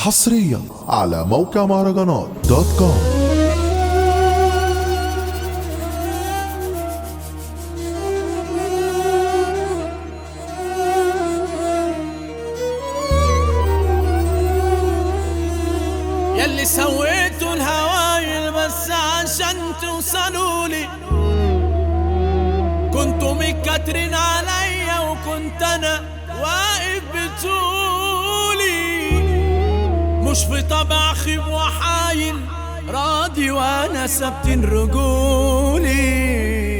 حصريا على موقع مهرجانات دوت كوم يلي سويتوا الهوايل بس عشان توصلوا لي كنتوا متكترين عليا وكنت انا واقف بطولي مش في طبع خيب وحايل راضي وانا ثابتين رجولي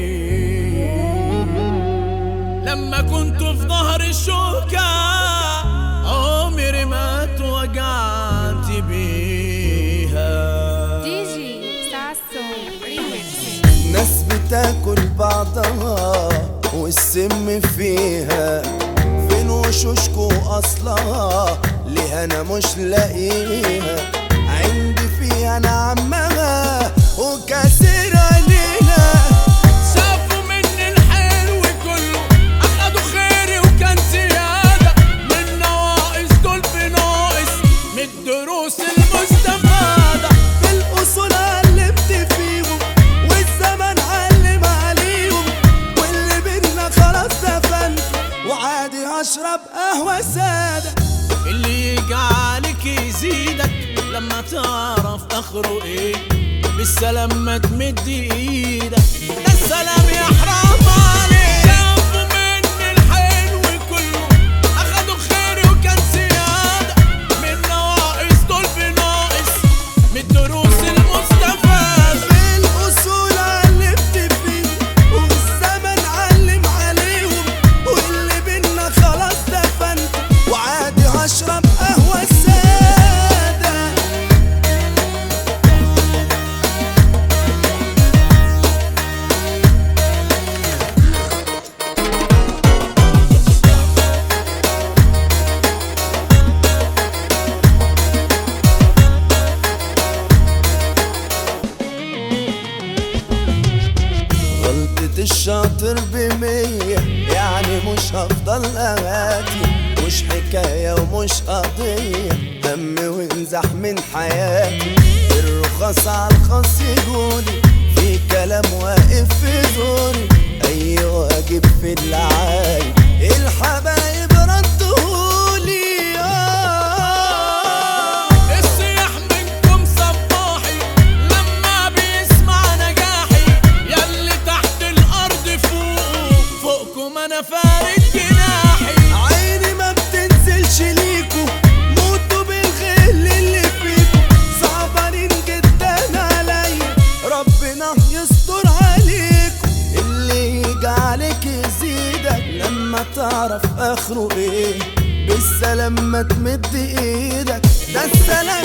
لما كنت في ظهر الشوكة عمري ما اتوجعت بيها دي جي ساسو ريميكس ناس بتاكل بعضها والسم فيها فين وشوشكو اصلها ليه انا مش لاقيها عندي فيها انا عمها وكاسر عليها شافوا مني الحلو كله اخدوا خيري وكان زيادة من نواقص دول بناقص من الدروس المستفادة في الاصول علمت فيهم والزمن علم عليهم واللي بينا خلاص دفنت وعادي اشرب قهوه ساده اللي يجي عليك يزيدك لما تعرف اخره ايه بالسلام ما تمد ايدك ده السلام يا حرام عليك شافوا مني الحلو كله اخدوا خيري وكان زيادة من نواقص دول بناقص من الدروس المستفادة في الاصول علمت فيهم والزمن علم عليهم واللي بينا خلاص دفنت وعادي اشرب قهوه ساده غلطة الشاطر بمية يعني مش هفضل أغاتي مش حكاية ومش قضية دم وانزح من حياتي الرخص على الخاص يقولي في كلام واقف في زوري أي واجب في العاي الحبايب ردهولي آه الصياح منكم صباحي لما بيسمع نجاحي ياللي تحت الارض فوق فوقكم انا فارد جناحي عيني ما بتنزلش ليكو موتوا بالغل اللي فيكو صعبانين جدا عليا ربنا يستر عليكو اللي يجي عليك يزيدك لما تعرف اخره ايه بالسلام ما تمد ايدك ده السلام